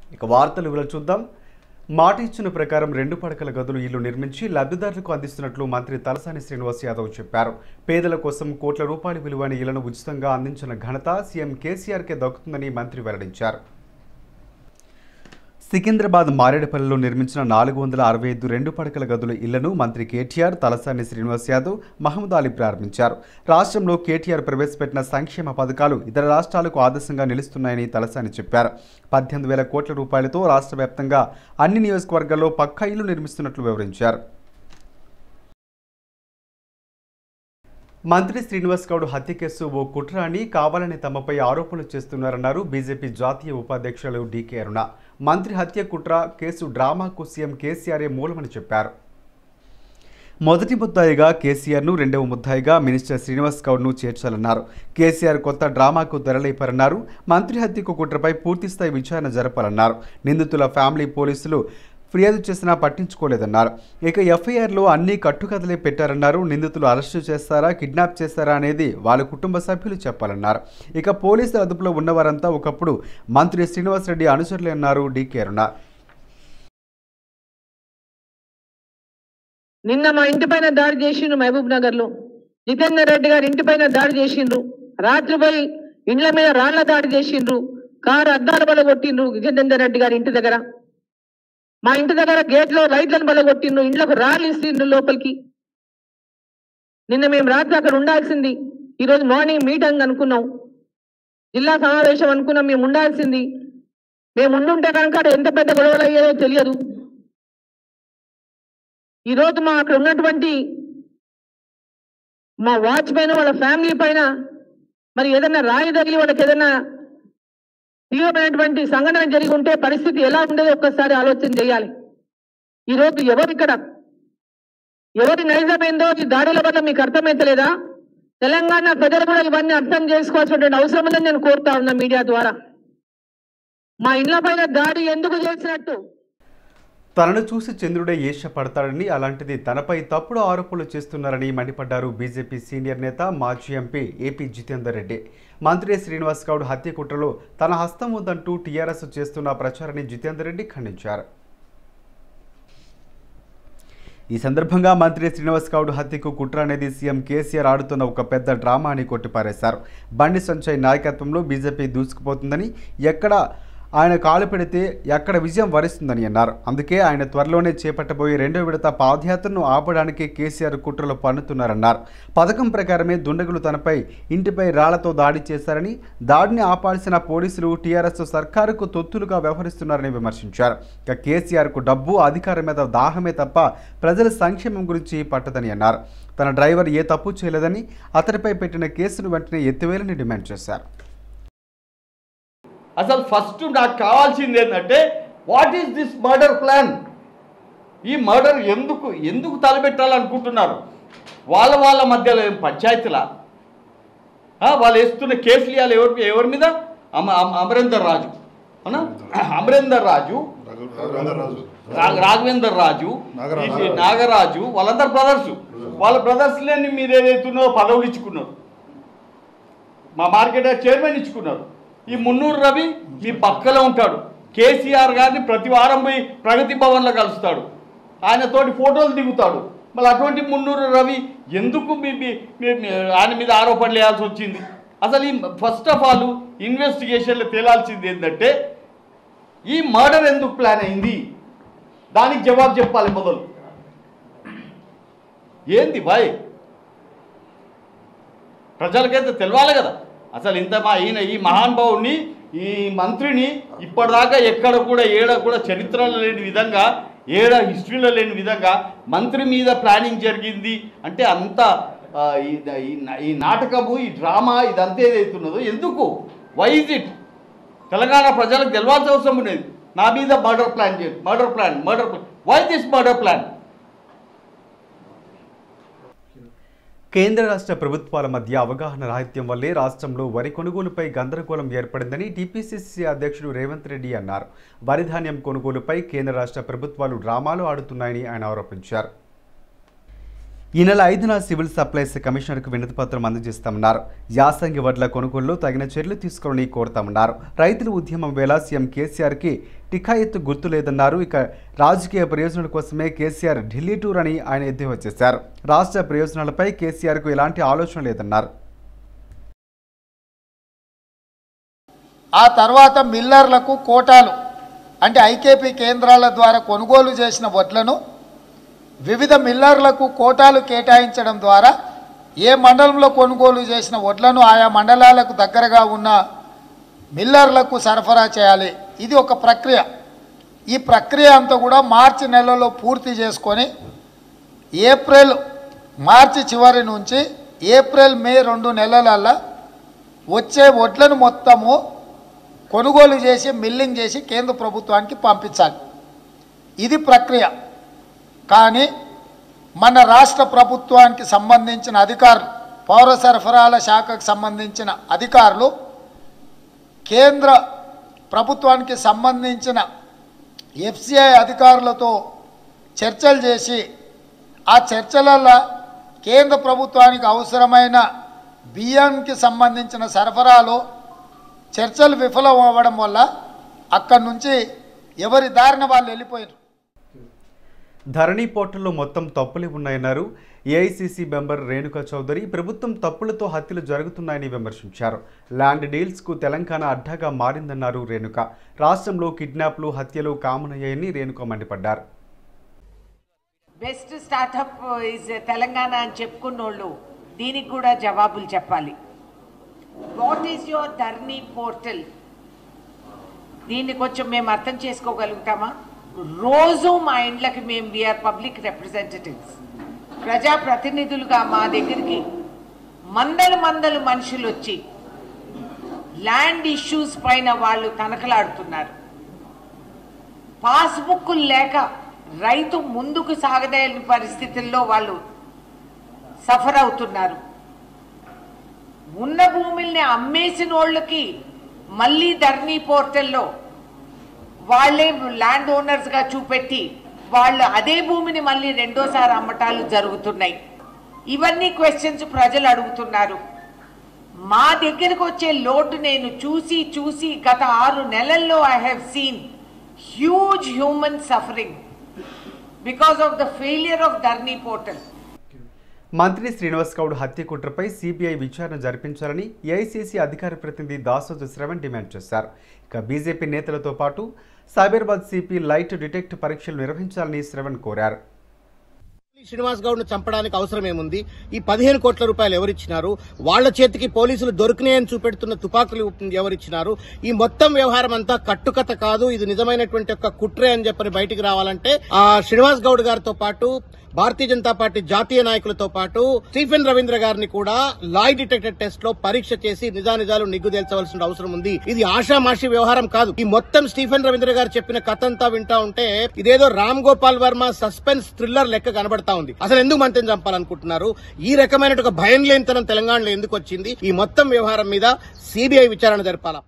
ఇక వార్తలు వివరాలు చూద్దాం మాట ఇచ్చిన ప్రకారం రెండు పడకల గదులు ఇల్లు నిర్మించి లబ్ధిదారులకు అందిస్తున్నట్లు మంత్రి తలసాని శ్రీనివాస్ యాదవ్ చెప్పారు పేదల కోసం కోట్ల రూపాయల విలువైన ఇళ్లను ఉచితంగా అందించిన ఘనత సీఎం కేసీఆర్కే దక్కుతుందని మంత్రి వెల్లడించారు సికింద్రాబాద్ మారేడుపల్లిలో నిర్మించిన నాలుగు వందల అరవై ఐదు రెండు పడకల గదుల ఇళ్లను మంత్రి కేటీఆర్ తలసాని శ్రీనివాస్ యాదవ్ మహమ్మద్ అలీ ప్రారంభించారు రాష్ట్రంలో కేటీఆర్ ప్రవేశపెట్టిన సంక్షేమ పథకాలు ఇతర రాష్ట్రాలకు ఆదర్శంగా నిలుస్తున్నాయని తలసాని చెప్పారు పద్దెనిమిది వేల కోట్ల రూపాయలతో రాష్ట్ర వ్యాప్తంగా అన్ని నియోజకవర్గాల్లో పక్కా ఇల్లు నిర్మిస్తున్నట్లు వివరించారు మంత్రి శ్రీనివాస్ గౌడ్ హత్య కేసు ఓ కుట్ర అని కావాలని తమపై ఆరోపణలు చేస్తున్నారన్నారు బీజేపీ జాతీయ ఉపాధ్యక్షులు డీకే అరుణ మంత్రి హత్య కుట్ర కేసు డ్రామాకు సీఎం కేసీఆర్ఏ మూలమని చెప్పారు మొదటి ముద్దాయిగా కేసీఆర్ను రెండవ ముద్దాయిగా మినిస్టర్ శ్రీనివాస్ గౌడ్ను చేర్చాలన్నారు కేసీఆర్ కొత్త డ్రామాకు తెరలేపారన్నారు మంత్రి హత్యకు కుట్రపై పూర్తిస్థాయి విచారణ జరపాలన్నారు నిందితుల ఫ్యామిలీ పోలీసులు ఫిర్యాదు చేసినా పట్టించుకోలేదన్నారు ఇక ఎఫ్ఐఆర్లో అన్ని కట్టుకథలే పెట్టారన్నారు నిందితులు అరెస్టు చేస్తారా కిడ్నాప్ చేస్తారా అనేది వాళ్ళ కుటుంబ సభ్యులు చెప్పాలన్నారు ఇక పోలీసుల అదుపులో ఉన్నవారంతా ఒకప్పుడు మంత్రి శ్రీనివాసరెడ్డి అనుచరులే అన్నారు డీకే అరుణ నిన్న మా ఇంటి పైన దాడి చేసిండ్రు మహబూబ్ నగర్ లో జితేందర్ రెడ్డి గారి ఇంటి పైన దాడి చేసిండ్రు రాత్రి పోయి ఇండ్ల మీద రాళ్ల దాడి చేసిండ్రు కారు అద్దాల బల కొట్టిండ్రు జితేందర్ రెడ్డి గారి ఇంటి దగ్గర మా ఇంటి దగ్గర గేట్ లో లైట్లను బల కొట్టిండ్రు ఇండ్లకు రాళ్ళు ఇస్తుండ్రు లోపలికి నిన్న మేము రాత్రి అక్కడ ఉండాల్సింది ఈ రోజు మార్నింగ్ మీటింగ్ అనుకున్నాం జిల్లా సమావేశం అనుకున్నాం మేము ఉండాల్సింది మేము ఉండుంటే కనుక అక్కడ ఎంత పెద్ద గొడవలు అయ్యేదో తెలియదు ఈ రోజు మా అక్కడ ఉన్నటువంటి మా వాచ్మెన్ వాళ్ళ ఫ్యామిలీ పైన మరి ఏదైనా రాయి తగిలి వాళ్ళకి ఏదైనా తీవ్రమైనటువంటి సంఘటన జరిగి ఉంటే పరిస్థితి ఎలా ఉండేదో ఒక్కసారి ఆలోచన చేయాలి ఈ రోజు ఎవరు ఇక్కడ ఎవరి నైజమైందో ఈ దాడుల వల్ల మీకు అర్థమైతలేదా తెలంగాణ ప్రజలు కూడా ఇవన్నీ అర్థం చేసుకోవాల్సినటువంటి అవసరం ఉందని నేను కోరుతా ఉన్నా మీడియా ద్వారా మా ఇళ్ల పైన దాడి ఎందుకు చేసినట్టు తనను చూసి చంద్రుడే ఈర్ష్య పడతాడని అలాంటిది తనపై తప్పుడు ఆరోపణలు చేస్తున్నారని మండిపడ్డారు బీజేపీ సీనియర్ నేత మాజీ ఎంపీ ఏపీ జితేందర్ రెడ్డి మంత్రి శ్రీనివాస్ గౌడ్ హత్య కుట్రలో తన హస్తం ఉందంటూ టీఆర్ఎస్ చేస్తున్న ప్రచారాన్ని జితేందర్ రెడ్డి ఖండించారు ఈ సందర్భంగా మంత్రి శ్రీనివాస్ గౌడ్ హత్యకు కుట్ర అనేది సీఎం కేసీఆర్ ఆడుతున్న ఒక పెద్ద డ్రామా అని కొట్టిపారేశారు బండి సంజయ్ నాయకత్వంలో బీజేపీ దూసుకుపోతుందని ఎక్కడ ఆయన కాలు పెడితే ఎక్కడ విజయం వరిస్తుందని అన్నారు అందుకే ఆయన త్వరలోనే చేపట్టబోయే రెండో విడత పాదయాత్రను ఆపడానికి కేసీఆర్ కుట్రలు పన్నుతున్నారన్నారు పథకం ప్రకారమే దుండగులు తనపై ఇంటిపై రాళ్లతో దాడి చేశారని దాడిని ఆపాల్సిన పోలీసులు టీఆర్ఎస్ సర్కారుకు తొత్తులుగా వ్యవహరిస్తున్నారని విమర్శించారు ఇక కేసీఆర్కు డబ్బు అధికారం మీద దాహమే తప్ప ప్రజల సంక్షేమం గురించి పట్టదని అన్నారు తన డ్రైవర్ ఏ తప్పు చేయలేదని అతడిపై పెట్టిన కేసును వెంటనే ఎత్తివేయాలని డిమాండ్ చేశారు అసలు ఫస్ట్ నాకు కావాల్సింది ఏంటంటే what is this murder plan ఈ మర్డర్ ఎందుకు ఎందుకు తలపెట్టాలనుకుంటున్నారు వాళ్ళ వాళ్ళ మధ్యలో ఏం పంచాయతీలా ఆ, వాళ్ళు వేస్తున్న కేసులు ఇవ్వాలి ఎవరి ఎవరి మీద అమ అమ- అమరేందర్ రాజు అవునా అమరేందర్ రాజు రా- రాఘవేందర్ రాజు నాగరాజు. ఈ నాగరాజు వాళ్ళందరు బ్రదర్స్ వాళ్ళ బ్రదర్స్లేని మీరు ఏదైతున్నారో పదవులు ఇచ్చుకున్నారు మా మార్కెట్ చైర్మన్ ఇచ్చుకున్నారు ఈ మున్నూరు రవి మీ పక్కలో ఉంటాడు కేసీఆర్ గారిని ప్రతి వారం పోయి ప్రగతి భవన్లో కలుస్తాడు ఆయనతోటి ఫోటోలు దిగుతాడు మళ్ళీ అటువంటి మున్నూరు రవి ఎందుకు మీ మీ- మీ- మీ- ఆయన మీద ఆరోపణలు వేయాల్సి వచ్చింది అసలు ఈ ఫస్ట్ ఆఫ్ ఆల్ ఇన్వెస్టిగేషన్లో తేలాల్సింది ఏంటంటే ఈ మర్డర్ ఎందుకు ప్లాన్ అయింది దానికి జవాబు చెప్పాలి మొదలు ఏంది బాయ్ ప్రజలకైతే తెలవాలి కదా అసలు ఇంత మా ఈయన ఈ మహానుభావుని ఈ మంత్రిని ఇప్పటిదాకా ఎక్కడ కూడా ఏడ కూడా చరిత్రలో లేని విధంగా ఏడ హిస్టరీలో లేని విధంగా మంత్రి మీద ప్లానింగ్ జరిగింది అంటే అంత ఆ, ఈ- ఈ- ఈ నాటకము ఈ డ్రామా ఇదంతా ఏదైతున్నదో ఎందుకు వై ఇజ్ ఇట్ తెలంగాణ ప్రజలకు తెలవాల్సిన అవసరం ఉండేది నా మీద మర్డర్ ప్లాన్ చేయండి murder plan murder plan why this murder plan కేంద్ర రాష్ట్ర ప్రభుత్వాల మధ్య అవగాహన రాహిత్యం వల్లే రాష్ట్రంలో వరి కొనుగోలుపై గందరగోళం ఏర్పడిందని టీపీసీసీ అధ్యక్షుడు రేవంత్ రెడ్డి అన్నారు వరి ధాన్యం కొనుగోలుపై కేంద్ర రాష్ట్ర ప్రభుత్వాలు డ్రామాలు ఆడుతున్నాయని ఆయన ఆరోపించారు ఈ నెల ఐదున సివిల్ సప్లైస్ కమిషనర్కు వినతిపత్రం అందజేస్తామన్నారు యాసంగి వడ్ల కొనుగోలులో తగిన చర్యలు తీసుకోవాలని కోరుతామన్నారు రైతుల ఉద్యమం వేళ సీఎం కేసీఆర్కి టికాయత్తు గుర్తు లేదన్నారు ఇక రాజకీయ ప్రయోజనాల కోసమే కేసీఆర్ ఢిల్లీ టూర్ అని ఆయన ఎద్దేవా చేశారు రాష్ట్ర ప్రయోజనాలపై కేసీఆర్కు ఎలాంటి ఆలోచన లేదన్నారు ఆ తర్వాత మిల్లర్లకు కోటాలు అంటే ఐకేపీ కేంద్రాల ద్వారా కొనుగోలు చేసిన వడ్లను వివిధ మిల్లర్లకు కోటాలు కేటాయించడం ద్వారా ఏ మండలంలో కొనుగోలు చేసిన వడ్లను ఆయా మండలాలకు దగ్గరగా ఉన్న మిల్లర్లకు సరఫరా చేయాలి ఇది ఒక ప్రక్రియ ఈ ప్రక్రియ అంతా కూడా మార్చి నెలలో పూర్తి చేసుకొని ఏప్రిల్ మార్చి చివరి నుంచి ఏప్రిల్ మే రెండు నెలలల్లా వచ్చే వడ్లను మొత్తము కొనుగోలు చేసి మిల్లింగ్ చేసి కేంద్ర ప్రభుత్వానికి పంపించాలి ఇది ప్రక్రియ కానీ మన రాష్ట్ర ప్రభుత్వానికి సంబంధించిన అధికారులు పౌర సరఫరాల శాఖకు సంబంధించిన అధికారులు కేంద్ర ప్రభుత్వానికి సంబంధించిన ఎఫ్సిఐ అధికారులతో చర్చలు చేసి ఆ చర్చలలో కేంద్ర ప్రభుత్వానికి అవసరమైన బియ్యానికి సంబంధించిన సరఫరాలో చర్చలు విఫలం అవ్వడం వల్ల అక్కడి నుంచి ఎవరి దారిన వాళ్ళు వెళ్ళిపోయారు ధరణి పోర్టల్లో మొత్తం తప్పులే ఉన్నాయన్నారు ఏఐసిసి మెంబర్ రేణుకా చౌదరి ప్రభుత్వం తప్పులతో హత్యలు జరుగుతున్నాయని విమర్శించారు ల్యాండ్ డీల్స్కు తెలంగాణ అడ్డాగా మారిందన్నారు రేణుక రాష్ట్రంలో కిడ్నాప్లు హత్యలు కామన్ అయ్యాయని రేణుక మండిపడ్డారు బెస్ట్ స్టార్టప్ ఇస్ తెలంగాణ అని చెప్పుకున్నోళ్ళు దీనికి కూడా జవాబులు చెప్పాలి what is your Dharani portal దీన్ని కొంచెం మేము అర్థం చేసుకోగలుగుతామా రోజు మా ఇండ్లకి మేము వీఆర్ పబ్లిక్ రిప్రజెంటేటివ్స్ ప్రజా ప్రతినిధులుగా మా దగ్గరికి మందలు మందలు మనుషులు వచ్చి ల్యాండ్ ఇష్యూస్ పైన వాళ్ళు తనకలాడుతున్నారు పాస్బుక్లు లేక రైతు ముందుకు సాగలేని పరిస్థితుల్లో వాళ్ళు సఫర్ అవుతున్నారు ఉన్న భూముల్ని అమ్మేసిన వాళ్ళకి మళ్ళీ ధర్నీ పోర్టల్లో వాళ్ళే ల్యాండ్ ఓనర్స్గా చూపెట్టి వాళ్ళు అదే భూమిని మళ్ళీ రెండోసారి అమ్మటాలు జరుగుతున్నాయి ఇవన్నీ క్వశ్చన్స్ ప్రజలు అడుగుతున్నారు మా దగ్గరకు వచ్చే లోటు నేను చూసి చూసి గత ఆరు నెలల్లో I have seen huge human suffering because of the failure of Dharani portal మంత్రి శ్రీనివాస్ గౌడ్ హత్య కుట్రపై సిబిఐ విచారణ జరిపించాలని ఏఐసీసీ అధికార ప్రతినిధి దాసోజు శ్రవణ్ డిమాండ్ చేశారు ఇక బీజేపీ నేతలతో పాటు సైబరాబాద్ సిపి లైట్ డిటెక్ట్ పరీక్షలు నిర్వహించాలని శ్రవణ్ కోరారు శ్రీనివాస్ గౌడ్ ను చంపడానికి అవసరం ఏముంది ఈ పదిహేను కోట్ల రూపాయలు ఎవరిచ్చినారు వాళ్ళ చేతికి పోలీసులు దొరికినాయని చూపెడుతున్న తుపాకులు ఎవరిచ్చినారు ఈ మొత్తం వ్యవహారం అంతా కట్టుకథ కాదు ఇది నిజమైనటువంటి ఒక కుట్రే అని చెప్పని బయటికి రావాలంటే ఆ శ్రీనివాస్ గౌడ్ గారితో పాటు భారతీయ జనతా పార్టీ జాతీయ నాయకులతో పాటు స్టీఫెన్ రవీంద్ర గారిని కూడా లాయ్ డిటెక్టర్ టెస్ట్ లో పరీక్ష చేసి నిజానిజాలు నిగ్గు తేల్చవలసిన అవసరం ఉంది ఇది ఆషామాషి వ్యవహారం కాదు ఈ మొత్తం స్టీఫెన్ రవీంద్ర గారు చెప్పిన కథ అంతా వింటా ఉంటే ఇదేదో రామ్ గోపాల్ వర్మ సస్పెన్స్ థ్రిల్లర్ లెక్క కనబడతా ఉంది అసలు ఎందుకు మంత్రిని చంపాలనుకుంటున్నారు ఈ రకమైన ఒక భయం లేనితనం తెలంగాణలో ఎందుకు వచ్చింది ఈ మొత్తం వ్యవహారం మీద సిబిఐ విచారణ జరపాలా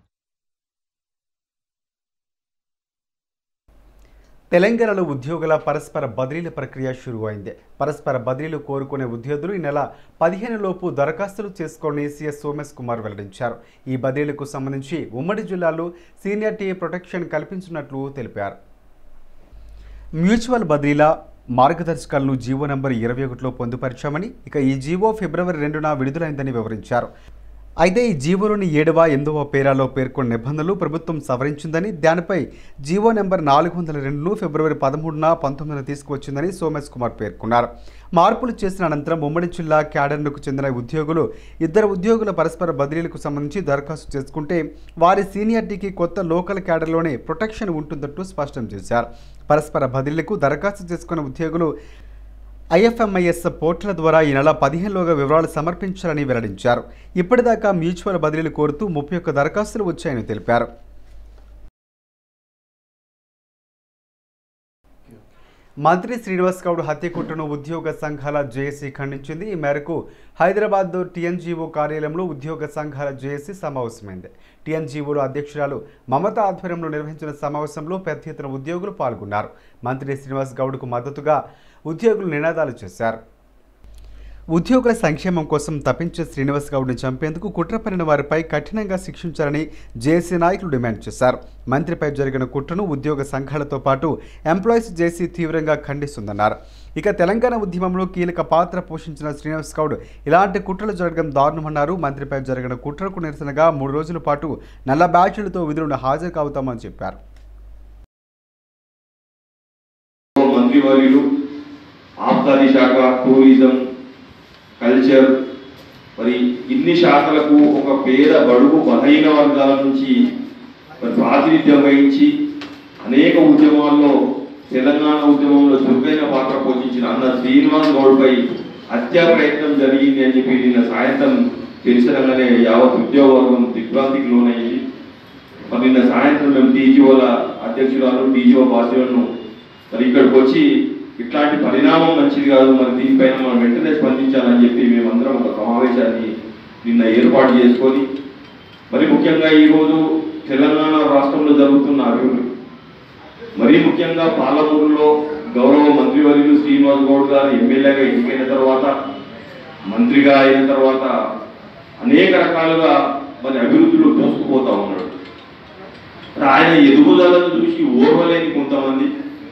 తెలంగాణలో ఉద్యోగుల పరస్పర బదిలీల ప్రక్రియ షురు అయింది పరస్పర బదిలీలు కోరుకునే ఉద్యోగులు ఈ నెల పదిహేను లోపు దరఖాస్తులు చేసుకోని సీఎస్ సోమేష్ కుమార్ వెల్లడించారు ఈ బదిలీలకు సంబంధించి ఉమ్మడి జిల్లాలో సీనియారిటీ ప్రొటెక్షన్ కల్పించినట్లు తెలిపారు మ్యూచువల్ బదిలీల మార్గదర్శకాలను జీవో నంబర్ ఇరవై ఒకటిలో పొందుపరిచామని ఇక ఈ జీవో ఫిబ్రవరి రెండున విడుదలైందని వివరించారు అయితే ఈ జీవోలోని ఏడవ ఎనిమిదవ పేరాలో పేర్కొన్న నిబంధనలు ప్రభుత్వం సవరించిందని దానిపై జీవో నెంబర్ నాలుగు వందల రెండును ఫిబ్రవరి పదమూడున పంతొమ్మిదిన తీసుకువచ్చిందని సోమేష్ కుమార్ పేర్కొన్నారు మార్పులు చేసిన అనంతరం ఉమ్మడి జిల్లా క్యాడర్కు చెందిన ఉద్యోగులు ఇద్దరు ఉద్యోగుల పరస్పర బదిలీలకు సంబంధించి దరఖాస్తు చేసుకుంటే వారి సీనియారిటీకి కొత్త లోకల్ క్యాడర్లోనే ప్రొటెక్షన్ ఉంటుందంటూ స్పష్టం చేశారు పరస్పర బదిలీలకు దరఖాస్తు చేసుకున్న ఉద్యోగులు ఐఎఫ్ఎంఐఎస్ పోర్టల్ ద్వారా ఈ నెల పదిహేనులోగా వివరాలు సమర్పించాలని వెల్లడించారు ఇప్పటిదాకా మ్యూచువల్ బదిలీలు కోరుతూ ముప్పై ఒక్క దరఖాస్తులు వచ్చాయని తెలిపారు మంత్రి శ్రీనివాస్ గౌడ్ హత్య కుట్రను ఉద్యోగ సంఘాల జేఏసీ ఖండించింది ఈ మేరకు హైదరాబాద్ టీఎన్జీఓ కార్యాలయంలో ఉద్యోగ సంఘాల జేఏసీ సమావేశమైంది టీఎన్జీఓలో అధ్యక్షురాలు మమత ఆధ్వర్యంలో నిర్వహించిన సమావేశంలో పెద్ద ఎత్తున ఉద్యోగులు పాల్గొన్నారు మంత్రి శ్రీనివాస్ గౌడ్కు మద్దతుగా ఉద్యోగులు నినాదాలు చేశారు ఉద్యోగుల సంక్షేమం కోసం తప్పించే శ్రీనివాస్ గౌడ్ని చంపేందుకు కుట్ర పనిన వారిపై కఠినంగా శిక్షించాలని జేసీ నాయకులు డిమాండ్ చేశారు మంత్రిపై జరిగిన కుట్రను ఉద్యోగ సంఘాలతో పాటు ఎంప్లాయీస్ జేసీ తీవ్రంగా ఖండిస్తుందన్నారు ఇక తెలంగాణ ఉద్యమంలో కీలక పాత్ర పోషించిన శ్రీనివాస్ గౌడ్ ఇలాంటి కుట్రలు జరగడం దారుణమన్నారు మంత్రిపై జరిగిన కుట్రకు నిరసనగా మూడు రోజుల పాటు నల్ల బ్యాచ్లతో విధులను హాజరు కావుతామని చెప్పారు మంత్రివర్యులు ఆబ్కారీ శాఖ టూరిజం కల్చర్ మరి ఇన్ని శాఖలకు ఒక పేద బడుగు బలహీన వర్గాల నుంచి మరి ప్రాతినిధ్యం వహించి అనేక ఉద్యమాల్లో తెలంగాణ ఉద్యమంలో చురుకైన పాత్ర పోషించిన అన్న శ్రీనివాస్ గౌడ్పై హత్యా ప్రయత్నం జరిగింది అని చెప్పి నిన్న సాయంత్రం తెలిసినగానే యావత్ ఉద్యోగవర్గం దిగ్భ్రాంతికి లోనైంది మరి నిన్న సాయంత్రం మేము టీజీఓల అధ్యక్షురాలు టీజీఓ బాధ్యులను మరి ఇక్కడికి వచ్చి ఇట్లాంటి పరిణామం మంచిది కాదు మరి దీనిపైన మనం వెంటనే స్పందించాలని చెప్పి మేమందరం ఒక సమావేశాన్ని నిన్న ఏర్పాటు చేసుకొని మరి ముఖ్యంగా ఈరోజు తెలంగాణ రాష్ట్రంలో జరుగుతున్న అభివృద్ధి మరీ ముఖ్యంగా పాలమూరులో గౌరవ మంత్రివర్యులు శ్రీనివాస్ గౌడ్ గారు ఎమ్మెల్యేగా ఎన్నికైన తర్వాత మంత్రిగా అయిన తర్వాత అనేక రకాలుగా మరి అభివృద్ధిలో దూసుకుపోతా ఉన్నాడు మరి ఆయన ఎదుగుదలను చూసి ఓర్వలేని కొంతమంది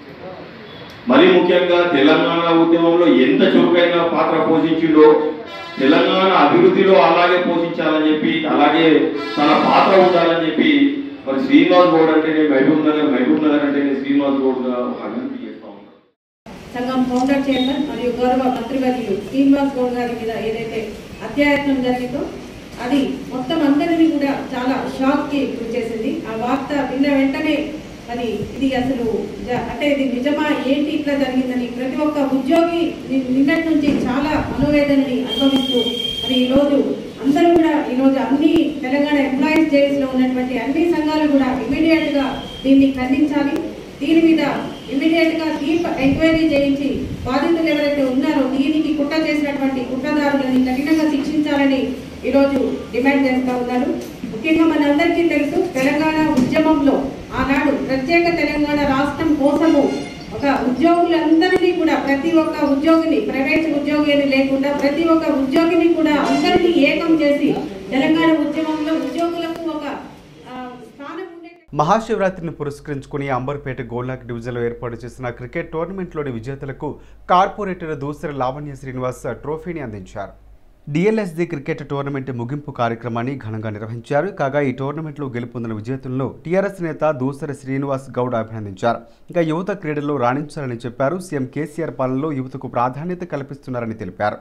మరి ముఖ్యంగా తెలంగాణ ఉద్యమంలో ఎంత చురుకైన పాత్ర పోషించిండో తెలంగాణ అభివృద్ధిలో అలాగే పోషించాలని చెప్పి అలాగే తన పాత్ర ఉండాలని చెప్పి మరి శ్రీనివాస్ గౌడ్ అంటేనే మహబూబ్ నగర్ మహబూబ్ నగర్ అంటేనే శ్రీనివాస్ గౌడ్ గా అభివృద్ధి చేస్తా ఉన్నారు సంఘం ఫౌండర్ చైర్మన్ మరియు గౌరవ మంత్రివర్యులు శ్రీనివాస్ గౌడ్ గారి మీద ఏదైతే అత్యాయత్నం జరిగిందో అది మొత్తం అందరినీ కూడా చాలా షాక్ కి గురి చేసింది ఆ వార్త విన్న వెంటనే మరి ఇది అసలు జ- అంటే ఇది నిజమా ఏంటి ఇట్లా జరిగిందని ప్రతి ఒక్క ఉద్యోగి ని- నిన్నటి నుంచి చాలా మనోవేదనని అనుభవిస్తూ మరి ఈ రోజు అందరూ కూడా ఈ రోజు అన్ని తెలంగాణ ఎంప్లాయీస్ జేఎస్ లో ఉన్నటువంటి అన్ని సంఘాలు కూడా ఇమీడియట్ గా దీన్ని ఖండించాలి దీని మీద ఇమీడియట్ గా డీప్ ఎంక్వైరీ చేయించి బాధితులు ఎవరైతే ఉన్నారో దీనికి కుట్ర చేసినటువంటి కుట్రదారులని కఠినంగా శిక్షించాలని ఈరోజు డిమాండ్ చేస్తా ఉన్నారు ముఖ్యంగా మనందరికీ తెలుసు తెలంగాణ ఉద్యమంలో ఆనాడు ప్రత్యేక తెలంగాణ రాష్ట్రం కోసము ఒక ఉద్యోగులందరినీ కూడా ప్రతి ఒక్క ఉద్యోగిని ప్రైవేట్ ఉద్యోగి అని లేకుండా ప్రతి ఒక్క ఉద్యోగిని కూడా అందరినీ ఏకం చేసి తెలంగాణ ఉద్యమంలో ఉద్యోగులకు ఒక ఆ, స్థానం ఉండే మహాశివరాత్రిని పురస్కరించుకుని అంబర్పేట గోల్నాక్ డివిజన్లో ఏర్పాటు చేసిన క్రికెట్ టోర్నమెంట్లోని విజేతలకు కార్పొరేటర్ దూసరి లావణ్య శ్రీనివాస్ ట్రోఫీని అందించారు డిఎల్ఎస్డి క్రికెట్ టోర్నమెంట్ ముగింపు కార్యక్రమాన్ని ఘనంగా నిర్వహించారు కాగా ఈ టోర్నమెంట్లో గెలుపొందిన విజేతలను టీఆర్ఎస్ నేత దూసరి శ్రీనివాస్ గౌడ్ అభినందించారు ఇంకా యువత క్రీడల్లో రాణించాలని చెప్పారు సీఎం కేసీఆర్ పాలనలో యువతకు ప్రాధాన్యత కల్పిస్తున్నారని తెలిపారు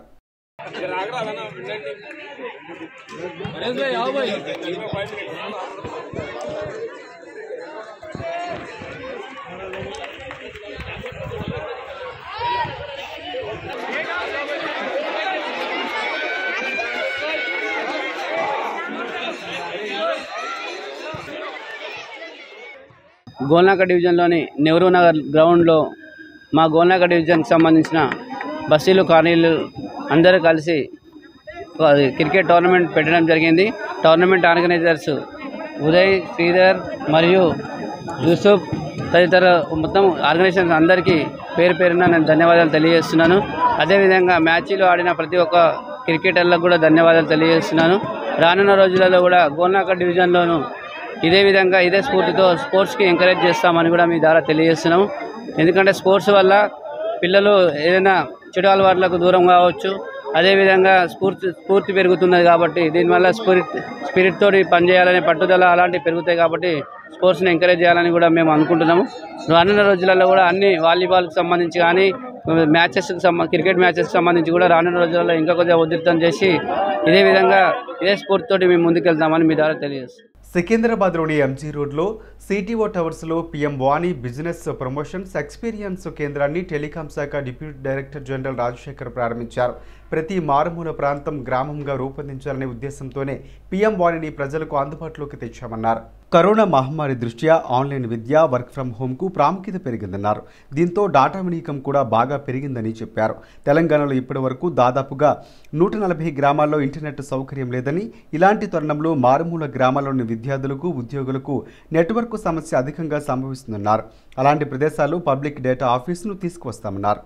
గోల్నాక డివిజన్లోని నెహ్రూ నగర్ గ్రౌండ్లో మా గోల్నాక డివిజన్కి సంబంధించిన బస్సీలు కాలనీలు అందరూ కలిసి అది క్రికెట్ టోర్నమెంట్ పెట్టడం జరిగింది టోర్నమెంట్ ఆర్గనైజర్స్ ఉదయ్ శ్రీధర్ మరియు యూసుఫ్ తదితర మొత్తం ఆర్గనైజేషన్ అందరికీ పేరు పేరున నేను ధన్యవాదాలు తెలియజేస్తున్నాను అదేవిధంగా మ్యాచ్లో ఆడిన ప్రతి ఒక్క క్రికెటర్లకు కూడా ధన్యవాదాలు తెలియజేస్తున్నాను రానున్న రోజులలో కూడా గోల్నాక డివిజన్లోను ఇదే విధంగా ఇదే స్ఫూర్తితో స్పోర్ట్స్కి ఎంకరేజ్ చేస్తామని కూడా మీ ద్వారా తెలియజేస్తున్నాము ఎందుకంటే స్పోర్ట్స్ వల్ల పిల్లలు ఏదైనా చెడు అలవాట్లకు దూరం కావచ్చు అదేవిధంగా స్ఫూర్తి స్ఫూర్తి పెరుగుతున్నది కాబట్టి దీనివల్ల స్పిరిట్ స్పిరిట్ తోటి పనిచేయాలనే పట్టుదల అలాంటివి పెరుగుతాయి కాబట్టి స్పోర్ట్స్ని ఎంకరేజ్ చేయాలని కూడా మేము అనుకుంటున్నాము రానున్న రోజులలో కూడా అన్ని వాలీబాల్కి సంబంధించి కానీ మ్యాచెస్కి సంబ క్రికెట్ మ్యాచెస్కి సంబంధించి కూడా రానున్న రోజులలో ఇంకా కొద్దిగా ఉధృతం చేసి ఇదే విధంగా ఇదే స్ఫూర్తితోటి మేము ముందుకెళ్తామని మీ ద్వారా తెలియజేస్తాం సికింద్రాబాద్లోని ఎంజీ రోడ్లో సిటీఓ టవర్స్లో PM Vani business promotions experience కేంద్రాన్ని టెలికాం శాఖ డిప్యూటీ డైరెక్టర్ జనరల్ రాజశేఖర్ ప్రారంభించారు ప్రతి మారుమూల ప్రాంతం గ్రామంగా రూపొందించాలనే ఉద్దేశంతోనే పీఎం వాణిని ప్రజలకు అందుబాటులోకి తెచ్చామన్నారు కరోనా మహమ్మారి దృష్ట్యా ఆన్లైన్ విద్య వర్క్ ఫ్రం హోమ్కు ప్రాముఖ్యత పెరిగిందన్నారు దీంతో డాటా వినియోగం కూడా బాగా పెరిగిందని చెప్పారు తెలంగాణలో ఇప్పటి వరకు దాదాపుగా నూట నలభై గ్రామాల్లో ఇంటర్నెట్ సౌకర్యం లేదని ఇలాంటి తరుణంలో మారుమూల గ్రామాల్లోని విద్యార్థులకు ఉద్యోగులకు నెట్వర్క్ సమస్య అధికంగా సంభవిస్తుందన్నారు అలాంటి ప్రదేశాలు పబ్లిక్ డేటా ఆఫీసును తీసుకువస్తామన్నారు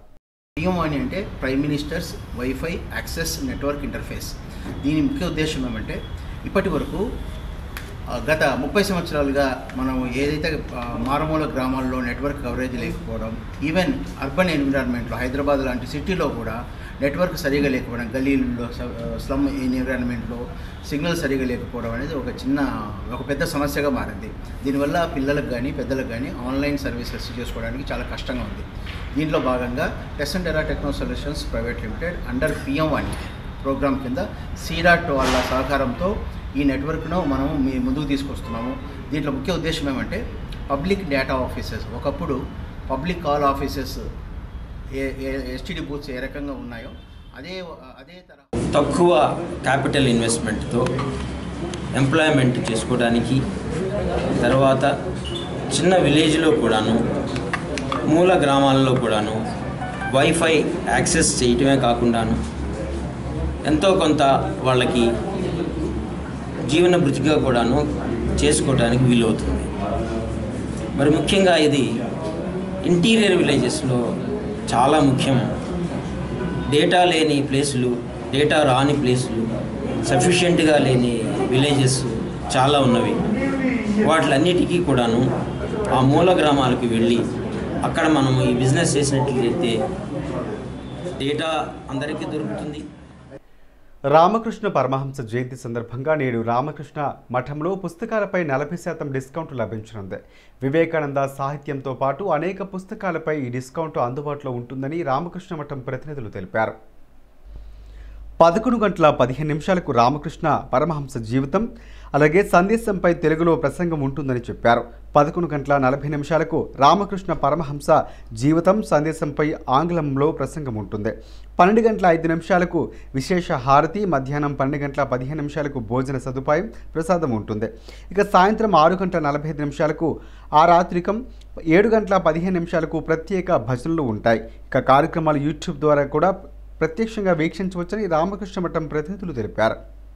పిఎంవాణి అంటే prime ministers wifi access network interface దీని ముఖ్య ఉద్దేశం ఏమంటే ఇప్పటి వరకు ఆ, గత ముప్పై సంవత్సరాలుగా మనం ఏదైతే ఆ, మారుమూల గ్రామాల్లో నెట్వర్క్ కవరేజ్ లేకపోవడం ఈవెన్ అర్బన్ ఎన్విరాన్మెంట్లో హైదరాబాద్ లాంటి సిటీలో కూడా నెట్వర్క్ సరిగా లేకపోవడం గల్లీల్లో స్లమ్ ఎన్విరాన్మెంట్లో సిగ్నల్ సరిగా లేకపోవడం అనేది ఒక చిన్న ఒక పెద్ద సమస్యగా మారింది దీనివల్ల పిల్లలకు కానీ పెద్దలకు కానీ ఆన్లైన్ సర్వీసెస్ చేసుకోవడానికి చాలా కష్టంగా ఉంది దీంట్లో భాగంగా టెసెంటెరా techno solutions private limited under PM one program కింద సీడాట్ వాళ్ళ సహకారంతో ఈ నెట్వర్క్ను మనం మీ ముందుకు తీసుకొస్తున్నాము దీంట్లో ముఖ్య ఉద్దేశం ఏమంటే పబ్లిక్ డేటా ఆఫీసెస్ ఒకప్పుడు పబ్లిక్ కాల్ ఆఫీసెస్ ఏ ఎస్టీడీ బూత్స్ ఏ రకంగా ఉన్నాయో అదే అదే తరహా తక్కువ క్యాపిటల్ ఇన్వెస్ట్మెంట్తో ఎంప్లాయ్మెంట్ చేసుకోవడానికి తర్వాత చిన్న విలేజ్లో కూడాను మూల గ్రామాల్లో కూడాను వైఫై యాక్సెస్ చేయటమే కాకుండాను ఎంతో కొంత వాళ్ళకి జీవన భృతిగా కూడాను చేసుకోవడానికి వీలవుతుంది మరి ముఖ్యంగా ఇది ఇంటీరియర్ విలేజెస్లో చాలా ముఖ్యం డేటా లేని ప్లేసులు డేటా రాని ప్లేసులు సఫిషియెంట్గా లేని విలేజెస్ చాలా ఉన్నవి వాటిలన్నిటికీ కూడాను ఆ మూల గ్రామాలకు వెళ్ళి అక్కడ మనము ఈ బిజినెస్ చేసినట్లయితే డేటా అందరికీ దొరుకుతుంది రామకృష్ణ పరమహంస జయంతి సందర్భంగా నేడు రామకృష్ణ మఠంలో పుస్తకాలపై నలభై శాతం డిస్కౌంట్ లభించనుంది వివేకానంద సాహిత్యంతో పాటు అనేక పుస్తకాలపై ఈ డిస్కౌంట్ అందుబాటులో ఉంటుందని రామకృష్ణ మఠం ప్రతినిధులు తెలిపారు పదకొండు గంటల పదిహేను నిమిషాలకు రామకృష్ణ పరమహంస జీవితం అలాగే సందేశంపై తెలుగులో ప్రసంగం ఉంటుందని చెప్పారు పదకొండు గంటల నలభై నిమిషాలకు రామకృష్ణ పరమహంస జీవితం సందేశంపై ఆంగ్లంలో ప్రసంగం ఉంటుంది పన్నెండు గంటల ఐదు నిమిషాలకు విశేష హారతి మధ్యాహ్నం పన్నెండు గంటల పదిహేను నిమిషాలకు భోజన సదుపాయం ప్రసాదం ఉంటుంది ఇక సాయంత్రం ఆరు గంటల నలభై ఐదు నిమిషాలకు ఆ రాత్రికం ఏడు గంటల పదిహేను నిమిషాలకు ప్రత్యేక భజనలు ఉంటాయి ఇక కార్యక్రమాలు యూట్యూబ్ ద్వారా కూడా ప్రత్యక్షంగా వీక్షించవచ్చని రామకృష్ణ మఠం ప్రతినిధులు తెలిపారు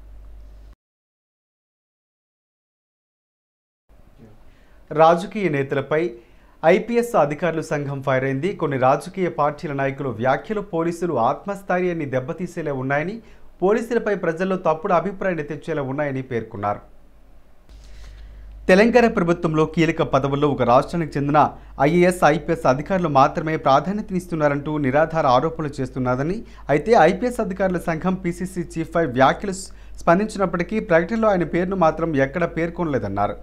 రాజకీయ నేతలపై ఐపీఎస్ అధికారులు సంఘం ఫైర్ అయింది కొన్ని రాజకీయ పార్టీల నాయకులు వ్యాఖ్యలు పోలీసులు ఆత్మస్థైర్యాన్ని దెబ్బతీసేలా ఉన్నాయని పోలీసులపై ప్రజల్లో తప్పుడు అభిప్రాయాన్ని తెచ్చేలా ఉన్నాయని పేర్కొన్నారు తెలంగాణ ప్రభుత్వంలో కీలక పదవుల్లో ఒక రాష్ట్రానికి చెందిన ఐఏఎస్ ఐపీఎస్ అధికారులు మాత్రమే ప్రాధాన్యతనిస్తున్నారంటూ నిరాధార ఆరోపణలు చేస్తున్నారని అయితే ఐపీఎస్ అధికారుల సంఘం పీసీసీ చీఫ్పై వ్యాఖ్యలు స్పందించినప్పటికీ ప్రకటనలో ఆయన పేరును మాత్రం ఎక్కడ పేర్కొనలేదన్నారు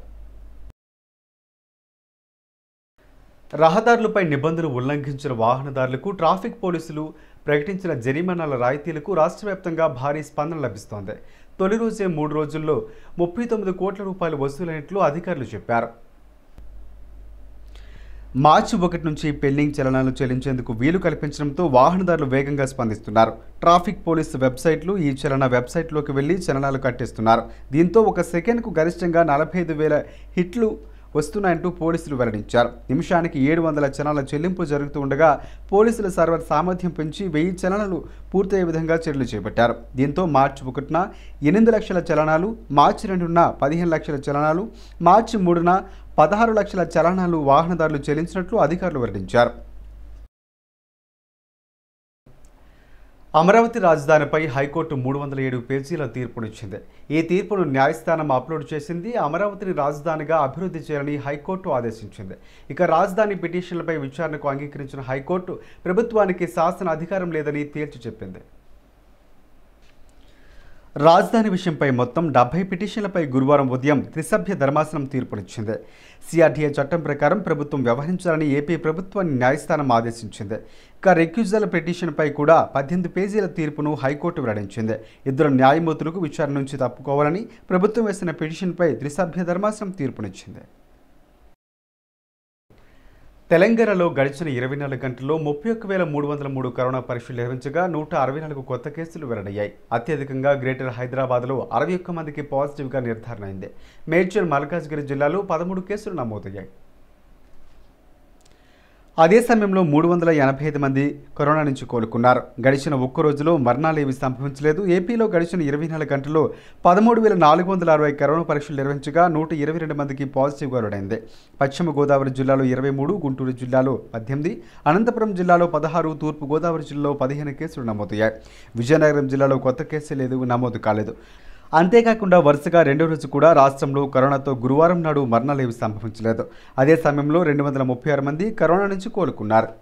రహదారులపై నిబంధనలు ఉల్లంఘించిన వాహనదారులకు ట్రాఫిక్ పోలీసులు ప్రకటించిన జరిమానాల రాయితీలకు రాష్ట్ర వ్యాప్తంగా భారీ స్పందన లభిస్తోంది తొలి రోజే మూడు రోజుల్లో ముప్పై తొమ్మిది కోట్ల రూపాయలు వసూలైనట్లు అధికారులు చెప్పారు మార్చి ఒకటి నుంచి పెండింగ్ చలనాలు చెల్లించేందుకు వీలు కల్పించడంతో వాహనదారులు వేగంగా స్పందిస్తున్నారు ట్రాఫిక్ పోలీసు వెబ్సైట్లు ఈ చలన వెబ్సైట్లోకి వెళ్లి చలనాలు కట్టేస్తున్నారు దీంతో ఒక సెకండ్కు గరిష్టంగా నలభై ఐదు వేల హిట్లు వస్తున్నాయంటూ పోలీసులు వెల్లడించారు నిమిషానికి ఏడు వందల చలనాల చెల్లింపు జరుగుతూ ఉండగా పోలీసుల సర్వర్ సామర్థ్యం పెంచి వెయ్యి చలనాలు పూర్తయ్యే విధంగా చర్యలు చేపట్టారు దీంతో మార్చి ఒకటిన ఎనిమిది లక్షల చలనాలు మార్చి రెండున పదిహేను లక్షల చలనాలు మార్చి మూడున పదహారు లక్షల చలనాలు వాహనదారులు చెల్లించినట్లు అధికారులు వెల్లడించారు అమరావతి రాజధానిపై హైకోర్టు మూడు వందల ఏడు పేజీల తీర్పునిచ్చింది ఈ తీర్పును న్యాయస్థానం అప్లోడ్ చేసింది అమరావతిని రాజధానిగా అభివృద్ధి చేయాలని హైకోర్టు ఆదేశించింది ఇక రాజధాని పిటిషన్లపై విచారణకు అంగీకరించిన హైకోర్టు ప్రభుత్వానికి శాసన అధికారం లేదని తేల్చి చెప్పింది రాజధాని విషయంపై మొత్తం డెబ్బై పిటిషన్లపై గురువారం ఉదయం త్రిసభ్య ధర్మాసనం తీర్పునిచ్చింది సిఆర్టీఏ చట్టం ప్రకారం ప్రభుత్వం వ్యవహరించాలని ఏపీ ప్రభుత్వాన్ని న్యాయస్థానం ఆదేశించింది ఇక రెక్యూజల్ పిటిషన్పై కూడా పద్దెనిమిది పేజీల తీర్పును హైకోర్టు వెల్లడించింది ఇద్దరు న్యాయమూర్తులకు విచారణ నుంచి తప్పుకోవాలని ప్రభుత్వం వేసిన పిటిషన్పై త్రిసభ్య ధర్మాసనం తీర్పునిచ్చింది తెలంగాణలో గడిచిన ఇరవై నాలుగు గంటల్లో ముప్పై ఒక్క వేల మూడు వందల మూడు కరోనా పరీక్షలు నిర్వహించగా నూట అరవై నాలుగు కొత్త కేసులు వెల్లడయ్యాయి అత్యధికంగా గ్రేటర్ హైదరాబాద్లో అరవై ఒక్క మందికి పాజిటివ్గా నిర్ధారణ అయింది మేడ్చల్ మల్కాజ్గిరి జిల్లాలో పదమూడు కేసులు నమోదయ్యాయి అదే సమయంలో మూడు వందల ఎనభై ఐదు మంది కరోనా నుంచి కోలుకున్నారు గడిచిన ఒక్క రోజులో మరణాలు ఏవి సంభవించలేదు ఏపీలో గడిచిన ఇరవై నాలుగు గంటల్లో పదమూడు వేల నాలుగు వందల అరవై కరోనా పరీక్షలు నిర్వహించగా నూట ఇరవై రెండు మందికి పాజిటివ్గా వెల్లడైంది పశ్చిమ గోదావరి జిల్లాలో ఇరవై మూడు గుంటూరు జిల్లాలో పద్దెనిమిది అనంతపురం జిల్లాలో పదహారు తూర్పు గోదావరి జిల్లాలో పదిహేను కేసులు నమోదయ్యాయి విజయనగరం జిల్లాలో కొత్త కేసులు లేదు నమోదు కాలేదు అంతేకాకుండా వరుసగా రెండో రోజు కూడా రాష్ట్రంలో కరోనాతో గురువారం నాడు మరణాలేవి సంభవించలేదు అదే సమయంలో రెండు వందల ముప్పై ఆరు మంది కరోనా నుంచి కోలుకున్నారు